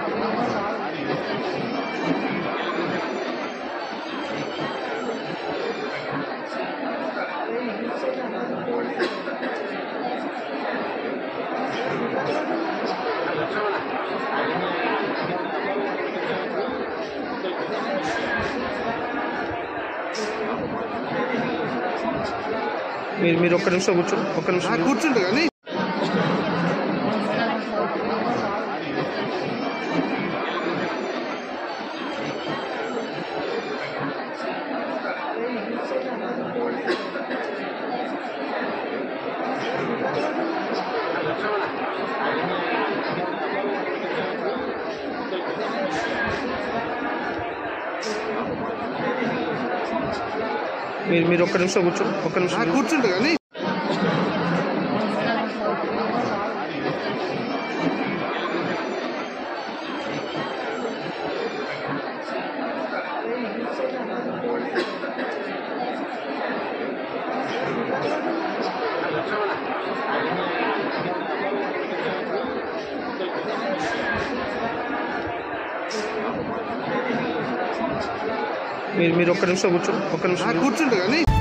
మీరు మీరు ఒక్క నిమిషం కూర్చో ఒక్క నిమిషం కూర్చుంటే కానీ మీరు మీరు ఒక్క నిమిషం కూర్చో ఒక్క నిమిషం కూర్చుంటే కానీ మీరు మీరు ఒక్క నిమిషం కూర్చో ఒక్క నిమిషం కూర్చుంటే కానీ